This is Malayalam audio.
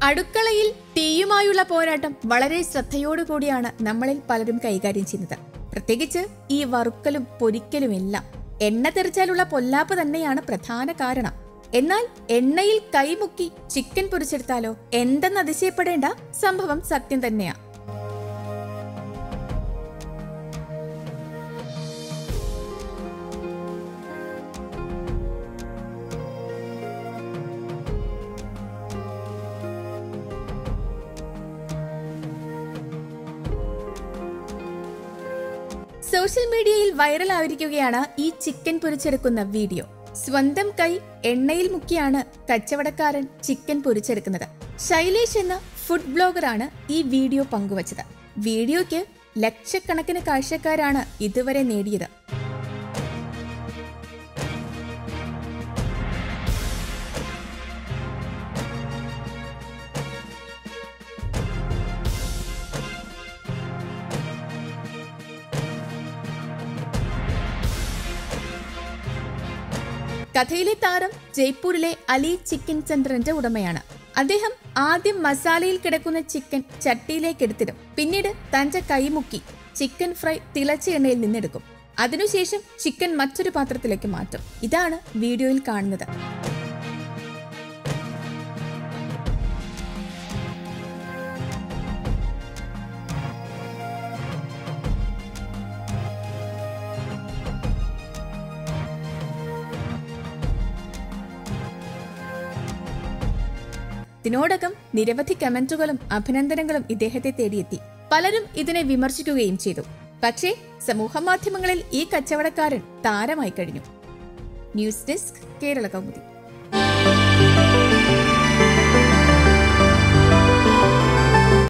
അടുക്കളയിൽ തീയുമായുള്ള പോരാട്ടം വളരെ ശ്രദ്ധയോടുകൂടിയാണ് നമ്മളിൽ പലരും കൈകാര്യം ചെയ്യുന്നത് പ്രത്യേകിച്ച് ഈ വറുക്കലും പൊരിക്കലുമെല്ലാം എണ്ണ തെറിച്ചാലുള്ള പൊല്ലാപ്പ് തന്നെയാണ് പ്രധാന കാരണം എന്നാൽ എണ്ണയിൽ കൈമുക്കി ചിക്കൻ പൊരിച്ചെടുത്താലോ എന്തെന്ന് അതിശയപ്പെടേണ്ട സംഭവം സത്യം തന്നെയാ സോഷ്യൽ മീഡിയയിൽ വൈറലായിരിക്കുകയാണ് ഈ ചിക്കൻ പൊരിച്ചെടുക്കുന്ന വീഡിയോ സ്വന്തം കൈ എണ്ണയിൽ മുക്കിയാണ് കച്ചവടക്കാരൻ ചിക്കൻ പൊരിച്ചെടുക്കുന്നത് ശൈലേഷ് എന്ന ഫുഡ് ബ്ലോഗറാണ് ഈ വീഡിയോ പങ്കുവച്ചത് വീഡിയോയ്ക്ക് ലക്ഷക്കണക്കിന് കാഴ്ചക്കാരാണ് ഇതുവരെ നേടിയത് കഥയിലെ താരം ജയ്പൂരിലെ അലി ചിക്കൻ സെന്ററിന്റെ ഉടമയാണ് അദ്ദേഹം ആദ്യം മസാലയിൽ കിടക്കുന്ന ചിക്കൻ ചട്ടിയിലേക്ക് എടുത്തിടും പിന്നീട് തന്റെ കൈമുക്കി ചിക്കൻ ഫ്രൈ തിളച്ച എണ്ണയിൽ നിന്നെടുക്കും അതിനുശേഷം ചിക്കൻ മറ്റൊരു പാത്രത്തിലേക്ക് മാറ്റും ഇതാണ് വീഡിയോയിൽ കാണുന്നത് ഇതിനോടകം നിരവധി കമന്റുകളും അഭിനന്ദനങ്ങളും ഇദ്ദേഹത്തെ തേടിയെത്തി പലരും ഇതിനെ വിമർശിക്കുകയും ചെയ്തു പക്ഷേ സമൂഹ മാധ്യമങ്ങളിൽ ഈ കച്ചവടക്കാരൻ താരമായി കഴിഞ്ഞു ന്യൂസ് ഡെസ്ക് കേരള കൗമുദി